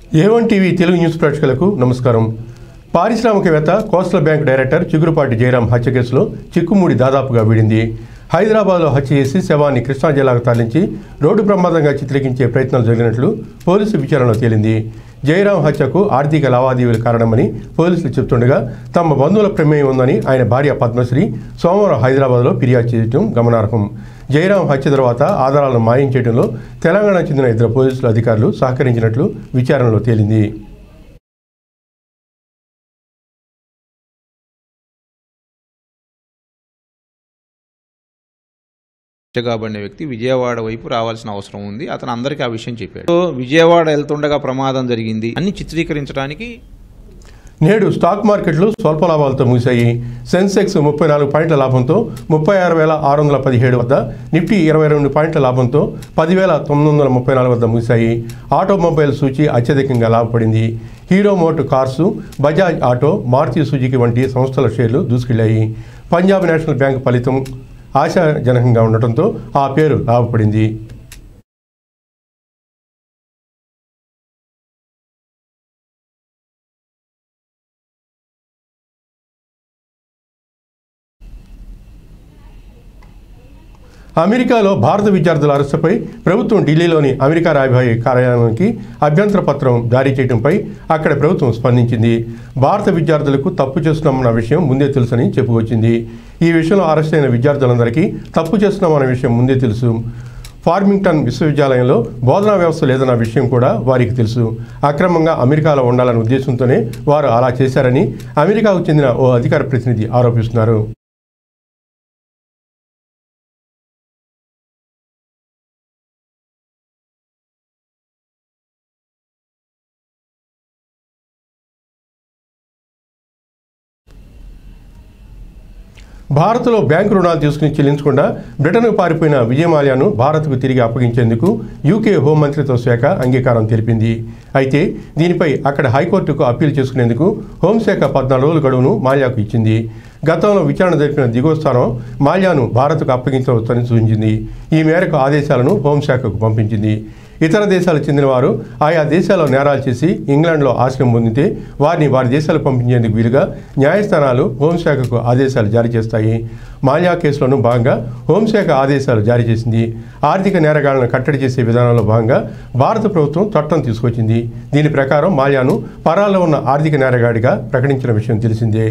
A1 TV Telugu news ప్రేక్షకులకు నమస్కారం పారిశ్రామికవేత్త coastal bank director Chigurupati Jayaram హత్య కేసులో చిక్కుముడి దాదాపుగా వీడింది హైదరాబాద్లో హత్య చేసి శవాన్ని కృష్ణా జిల్లాకు తరలించి రోడ్డు ప్రమాదంగా చిత్రీకరించే ప్రయత్నాలు జరిగినట్లు పోలీసు విచారణలో తేలింది జయరాం హత్యకు ఆర్థిక లావాదేవీలు కారణమని పోలీసులు చెబుతుండగా తమ బంధువుల ప్రమేయం ఉందని ఆయన భార్య పద్మశ్రీ సోమవారం హైదరాబాద్లో ఫిర్యాదు చేయడం గమనార్హం జయరాం హత్య తర్వాత ఆధారాలను మాయం చేయడంలో తెలంగాణ చెందిన ఇద్దరు పోలీసులు అధికారులు సహకరించినట్లు విచారణలో తేలింది హత్య కాబడిన వ్యక్తి విజయవాడ వైపు రావాల్సిన అవసరం ఉంది అతను అందరికీ ఆ విషయం చెప్పాడు సో విజయవాడ వెళ్తుండగా ప్రమాదం జరిగింది అన్ని చిత్రీకరించడానికి నేడు స్టాక్ మార్కెట్లు స్వల్ప లాభాలతో ముగిశాయి సెన్సెక్స్ ముప్పై నాలుగు పాయింట్ల లాభంతో ముప్పై ఆరు వేల ఆరు వందల పదిహేడు వద్ద నిఫ్టీ ఇరవై రెండు పాయింట్ల లాభంతో పదివేల తొమ్మిది వందల ముప్పై నాలుగు వద్ద ముగిశాయి ఆటోమొబైల్ సూచి అత్యధికంగా లాభపడింది హీరో మోటు కార్సు బజాజ్ ఆటో మారుతి సుజుకి వంటి సంస్థల షేర్లు దూసుకెళ్లాయి పంజాబ్ నేషనల్ బ్యాంక్ ఫలితం ఆశాజనకంగా ఉండటంతో ఆ పేరు లాభపడింది అమెరికాలో భారత విద్యార్థుల అరెస్టుపై ప్రభుత్వం ఢిల్లీలోని అమెరికా రాయబారి కార్యాలయానికి అభ్యంతర పత్రం జారీ చేయడంపై అక్కడ ప్రభుత్వం స్పందించింది భారత విద్యార్థులకు తప్పు చేస్తున్నామన్న విషయం ముందే తెలుసని చెప్పుకొచ్చింది ఈ విషయంలో అరెస్ట్ అయిన విద్యార్థులందరికీ తప్పు చేస్తున్నామన్న విషయం ముందే తెలుసు ఫార్మింగ్టన్ విశ్వవిద్యాలయంలో బోధనా వ్యవస్థ లేదన్న విషయం కూడా వారికి తెలుసు అక్రమంగా అమెరికాలో ఉండాలనే ఉద్దేశంతోనే వారు అలా చేశారని అమెరికాకు చెందిన ఓ అధికార ప్రతినిధి ఆరోపిస్తున్నారు భారత్లో బ్యాంకు రుణాలు తీసుకుని చెల్లించకుండా బ్రిటన్కు పారిపోయిన విజయమాల్యాను భారత్కు తిరిగి అప్పగించేందుకు యూకే హోంమంత్రిత్వ శాఖ అంగీకారం తెలిపింది అయితే దీనిపై అక్కడ హైకోర్టుకు అప్పీల్ చేసుకునేందుకు హోంశాఖ పద్నాలుగు రోజుల గడువును మాల్యాకు ఇచ్చింది గతంలో విచారణ జరిపిన దిగువ స్థానం మాల్యాను భారత్కు అప్పగించవచ్చని సూచించింది ఈ మేరకు ఆదేశాలను హోంశాఖకు పంపించింది ఇతర దేశాలకు చెందిన వారు ఆయా దేశాల్లో నేరాలు చేసి ఇంగ్లాండ్లో ఆశ్రయం పొందితే వారిని వారి దేశాలకు పంపించేందుకు వీలుగా న్యాయస్థానాలు హోంశాఖకు ఆదేశాలు జారీ చేస్తాయి మాల్యా కేసులోనూ భాగంగా హోంశాఖ ఆదేశాలు జారీ చేసింది ఆర్థిక నేరగాళ్లను కట్టడి చేసే విధానంలో భాగంగా భారత ప్రభుత్వం చట్టం తీసుకొచ్చింది దీని ప్రకారం మాల్యాను పరాల్లో ఉన్న ఆర్థిక నేరగాడిగా ప్రకటించిన విషయం తెలిసిందే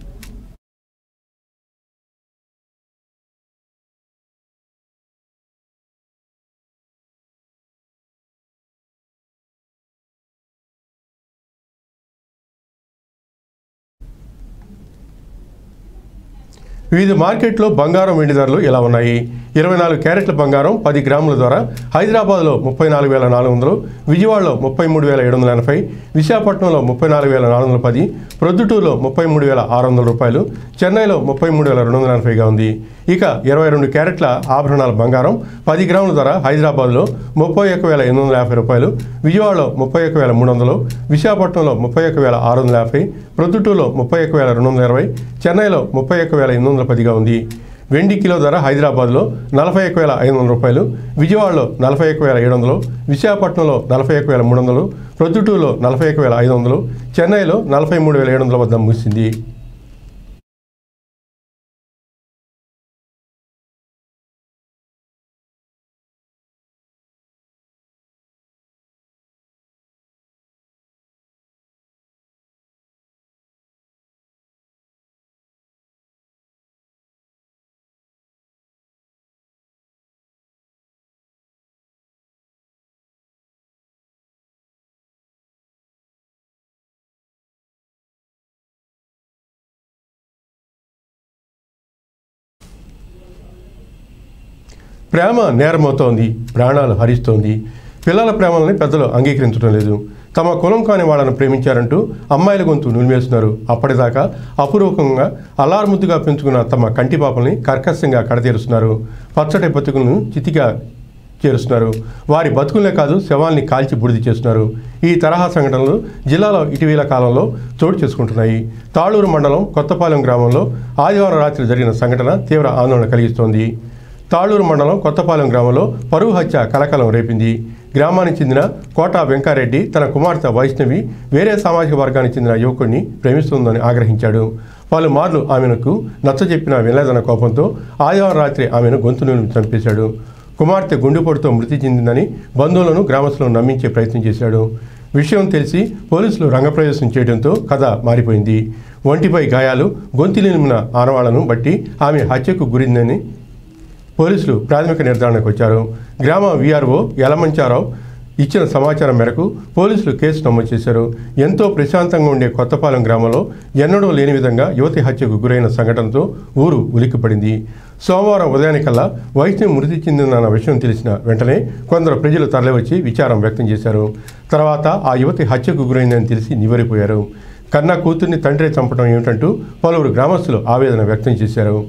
వివిధ మార్కెట్లో బంగారం వెండి ధరలు ఎలా ఉన్నాయి ఇరవై నాలుగు క్యారెట్ల బంగారం పది గ్రాముల ద్వారా హైదరాబాద్లో ముప్పై నాలుగు వేల నాలుగు వందలు విజయవాడలో ముప్పై మూడు వేల ఏడు వందల ఎనభై విశాఖపట్నంలో ముప్పై నాలుగు వేల నాలుగు వందల పది ప్రొద్దుటూరులో ముప్పై మూడు వేల ఆరు వందల రూపాయలు చెన్నైలో ముప్పై మూడు వేల రెండు వందల ఎనభైగా ఉంది ఇక ఇరవై రెండు క్యారెట్ల ఆభరణాల బంగారం పది గ్రాముల ధర హైదరాబాద్లో ముప్పై ఒక్క వేల ఎనిమిది వందల యాభై రూపాయలు విజయవాడలో ముప్పై ఒక్క వేల మూడు వందలు విశాఖపట్నంలో ముప్పై ఒక్క వేల ఆరు వందల యాభై ప్రొద్దుటూరులో ముప్పై ఒక్క వేల రెండు వందల ఇరవై చెన్నైలో ముప్పై ఒక్క వేల ఎనిమిది వందల పదిగా ఉంది వెండి కిలో ధర హైదరాబాద్లో నలభై ఒక్క వేల ఐదు వందల రూపాయలు విజయవాడలో నలభై ఒక్క వేల ఏడు వందలు విశాఖపట్నంలో నలభై ఒక్క వేల మూడు వందలు ప్రొద్దుటూరులో నలభై ఒక్క వేల ఐదు వందలు చెన్నైలో నలభై మూడు వేల ఏడు వందల వద్ద ముగిసింది ప్రేమ నేరమవుతోంది ప్రాణాలు హరిస్తోంది పిల్లల ప్రేమల్ని పెద్దలు అంగీకరించడం లేదు తమ కులం కాని వాళ్ళను ప్రేమించారంటూ అమ్మాయిల గొంతు నులిమేస్తున్నారు అప్పటిదాకా అపురూపంగా అల్లారుముద్దుగా పెంచుకున్న తమ కంటి పాపల్ని కర్కశంగా కడతీరుస్తున్నారు పచ్చటి బతుకులను చితిగా చేరుస్తున్నారు వారి బతుకులే కాదు శవాల్ని కాల్చి బుడిది చేస్తున్నారు ఈ తరహా సంఘటనలు జిల్లాలో ఇటీవల కాలంలో చోటు చేసుకుంటున్నాయి తాళూరు మండలం కొత్తపాలెం గ్రామంలో ఆదివారం రాత్రి జరిగిన సంఘటన తీవ్ర ఆందోళన కలిగిస్తోంది తాళూరు మండలం కొత్తపాలెం గ్రామంలో పరువు హత్య కలకలం రేపింది గ్రామానికి చెందిన కోట వెంకారెడ్డి తన కుమార్తె వైష్ణవి వేరే సామాజిక వర్గానికి చెందిన యువకుడిని ప్రేమిస్తుందని ఆగ్రహించాడు పలుమార్లు ఆమెకు నచ్చజెప్పినా వినలేదన్న కోపంతో ఆదివారం రాత్రి ఆమెను గొంతు నూనె చంపేశాడు కుమార్తె గుండెపోటుతో మృతి చెందిందని బంధువులను గ్రామస్తులను నమ్మించే ప్రయత్నం చేశాడు విషయం తెలిసి పోలీసులు రంగప్రవేశం చేయడంతో కథ మారిపోయింది ఒంటిపై గాయాలు గొంతులిమిన ఆనవాళ్లను బట్టి ఆమె హత్యకు గురిందని పోలీసులు ప్రాథమిక నిర్ధారణకు వచ్చారు గ్రామ వీఆర్ఓ యలమంచారావు ఇచ్చిన సమాచారం మేరకు పోలీసులు కేసు నమోదు చేశారు ఎంతో ప్రశాంతంగా ఉండే కొత్తపాలెం గ్రామంలో ఎన్నడూ లేని విధంగా యువతి హత్యకు గురైన సంఘటనతో ఊరు ఉలిక్కిపడింది సోమవారం ఉదయానికల్లా వైష్ణవి మృతి చెందిందన్న విషయం తెలిసిన వెంటనే కొందరు ప్రజలు తరలివచ్చి విచారం వ్యక్తం చేశారు తర్వాత ఆ యువతి హత్యకు గురైందని తెలిసి నివరిపోయారు కన్నా కూతుర్ని తండ్రి చంపడం ఏమిటంటూ పలువురు గ్రామస్తులు ఆవేదన వ్యక్తం చేశారు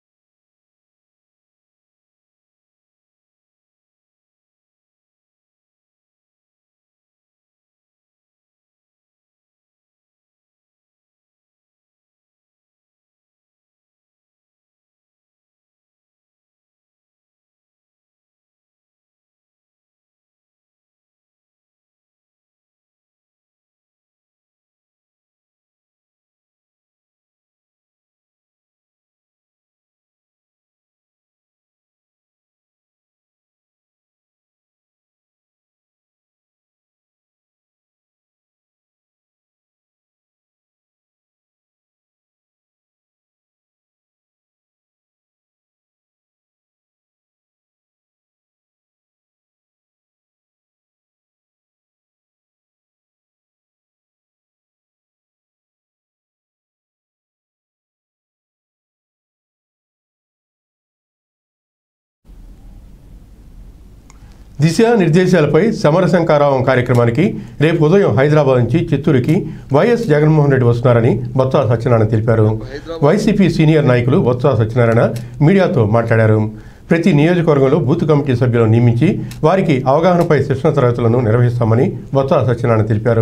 దిశ నిర్దేశాలపై సమరశంకారావం కార్యక్రమానికి రేపు ఉదయం హైదరాబాద్ నుంచి చిత్తూరుకి వైఎస్ జగన్మోహన్ రెడ్డి వస్తున్నారని బొత్స సత్యనారాయణ తెలిపారు వైసీపీ సీనియర్ నాయకులు బొత్స సత్యనారాయణ మీడియాతో మాట్లాడారు ప్రతి నియోజకవర్గంలో బూత్ కమిటీ సభ్యులను నియమించి వారికి అవగాహనపై శిక్షణ తరగతులను నిర్వహిస్తామని బొత్స సత్యనారాయణ తెలిపారు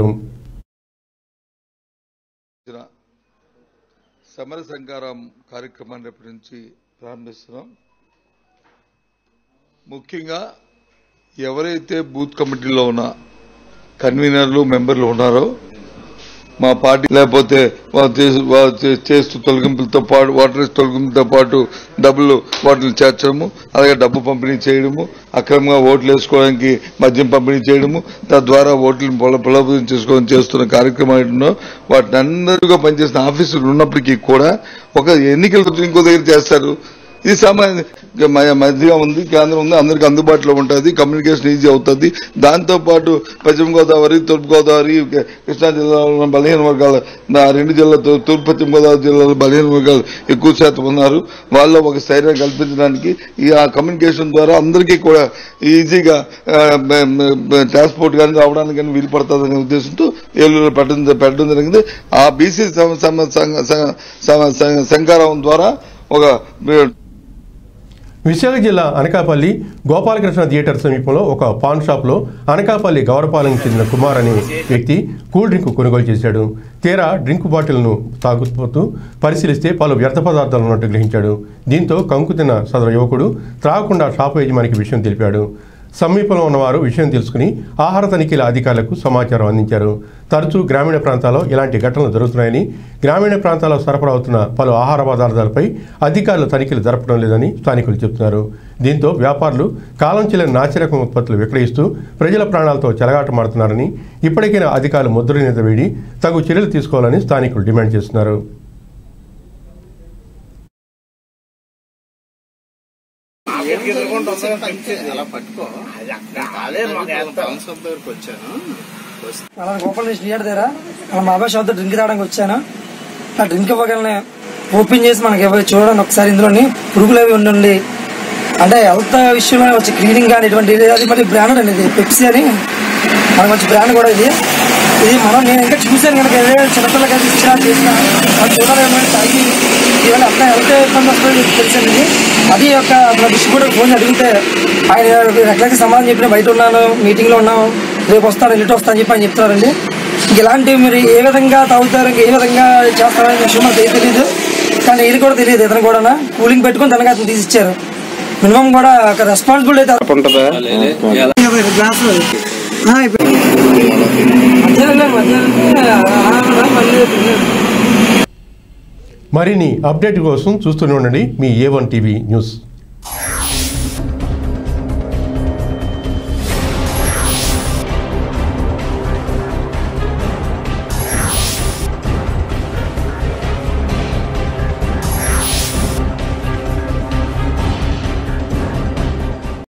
ఇచ్చిన సమర సంకారం కార్యక్రమాన్ని రేపటి నుంచి ప్రారంభిస్తున్నాం ముఖ్యంగా ఎవరైతే బూత్ కమిటీలో ఉన్న కన్వీనర్లు మెంబర్లు ఉన్నారో మా పార్టీ లేకపోతే వాళ్ళు చేసు- వాళ్ళు చే- చేస్తూ తొలగింపులతో పాటు వాటర్ తొలగింపులతో పాటు డబ్బులు వాటిని చేర్చడము అలాగే డబ్బు పంపిణీ చేయడము అక్రమంగా ఓట్లు వేసుకోవడానికి మద్యం పంపిణీ చేయడము తద్వారా ఓట్లను పొల పొలభం చేసుకోవడం చేస్తున్న కార్యక్రమాలు వాటిని అందరిగా పనిచేసిన ఆఫీసులు ఉన్నప్పటికీ కూడా ఒక ఎన్నికల ఇంకో దగ్గర చేస్తారు ఇది సామాన్య మ- మధ్యగా ఉంది కేంద్రం ఉంది అందరికి అందుబాటులో ఉంటుంది కమ్యూనికేషన్ ఈజీ అవుతుంది దాంతో పాటు పశ్చిమ గోదావరి తూర్పు గోదావరి కృష్ణా జిల్లాలో ఉన్న బలహీన వర్గాలు నా రెండు జిల్లాతో తూర్పు పశ్చిమ గోదావరి జిల్లాలో బలహీన వర్గాలు ఎక్కువ శాతం ఉన్నారు వాళ్ళు ఒక స్థైర్యం కల్పించడానికి ఈ ఆ కమ్యూనికేషన్ ద్వారా అందరికీ కూడా ఈజీగా ఆ, మ- మ- ట్రాన్స్పోర్ట్ కానీ రావడానికి కానీ వీలు పడుతుందనే ఉద్దేశంతో ఏలూరులో పెట్టడం పెట్టడం జరిగింది ఆ బీసీ సమ- సమ- సంఘ- సంఘ- సమ- సంఘ- సంఘారావం ద్వారా ఒక విశాఖ జిల్లా అనకాపల్లి గోపాలకృష్ణ థియేటర్ సమీపంలో ఒక పాన్ షాప్లో అనకాపల్లి గౌరపాలెంకి చెందిన కుమార్ అనే వ్యక్తి కూల్ డ్రింక్ కొనుగోలు చేశాడు తీరా డ్రింక్ బాటిల్ను తాగుతూ పరిశీలిస్తే పలు వ్యర్థ పదార్థాలు ఉన్నట్టు గ్రహించాడు దీంతో కంకుతిన్న సదరు యువకుడు త్రాగకుండా షాపు యజమానికి విషయం తెలిపాడు సమీపంలో ఉన్నవారు విషయం తెలుసుకుని ఆహార తనిఖీల అధికారులకు సమాచారం అందించారు తరచూ గ్రామీణ ప్రాంతాల్లో ఇలాంటి ఘటనలు జరుగుతున్నాయని గ్రామీణ ప్రాంతాల్లో సరఫరా అవుతున్న పలు ఆహార పదార్థాలపై అధికారులు తనిఖీలు జరపడం లేదని స్థానికులు చెబుతున్నారు దీంతో వ్యాపారులు కాలం చెల్లిన నాసిరకం ఉత్పత్తులు విక్రయిస్తూ ప్రజల ప్రాణాలతో చెలగాటమాడుతున్నారని ఇప్పటికైనా అధికారులు ముద్రనేత వేడి తగు చర్యలు తీసుకోవాలని స్థానికులు డిమాండ్ చేస్తున్నారు అలా పట్టుకో కాలేదు టౌన్ షాప్ దగ్గరకు వచ్చాను అలా గోపాల్ నుంచి థియేటర్ దగ్గర అలా మా అబ్బాయి షాప్ డ్రింక్ తాగడానికి వచ్చాను ఆ డ్రింక్ ఇవ్వగలనే ఓపెన్ చేసి మనకి ఇవ్వ చూడండి ఒకసారి ఇందులోని పురుగులు అవి ఉండండి అంటే హెల్త్ విషయంలో వచ్చి క్లీనింగ్ కానీ ఇటువంటి ఇది అది మరి బ్రాండ్ అండి ఇది పెప్సీ అని మనకు మంచి బ్రాండ్ కూడా ఇది ఇది మనం నేను ఇంకా చూశాను కనుక ఏదో చిన్నపిల్లలకి అది ఇచ్చినా చేసినా అది చూడాలేమో అని తాగి ఈవేళ అంత హెల్త్ ఇబ్బంది వస్తుంది తెలిసింది ఇది. అది యొక్క మన డిస్ట్రిబ్యూటర్ ఫోన్ అడిగితే ఆయన ఎట్లాగే సమాధానం చెప్పిన బయట ఉన్నాను మీటింగ్ లో ఉన్నాను రేపు వస్తాను ఎల్లుండి వస్తా అని చెప్పి ఆయన చెప్తారండి ఇంక ఇలాంటివి మీరు ఏ విధంగా తాగుతారు ఏ విధంగా చేస్తారనే విషయం మనకు ఏం తెలియదు కానీ ఇది కూడా తెలియదు ఇతను కూడా కూలింగ్ పెట్టుకుని తనగా అతను తీసిచ్చారు మినిమం కూడా ఒక రెస్పాన్సిబిలిటీ అయితే ఉంటుందా గ్లాస్ మధ్యాహ్నం మధ్యాహ్నం మళ్ళీ మరిన్ని అప్డేట్ కోసం చూస్తూనే ఉండండి మీ ఏ వన్ టీవీ న్యూస్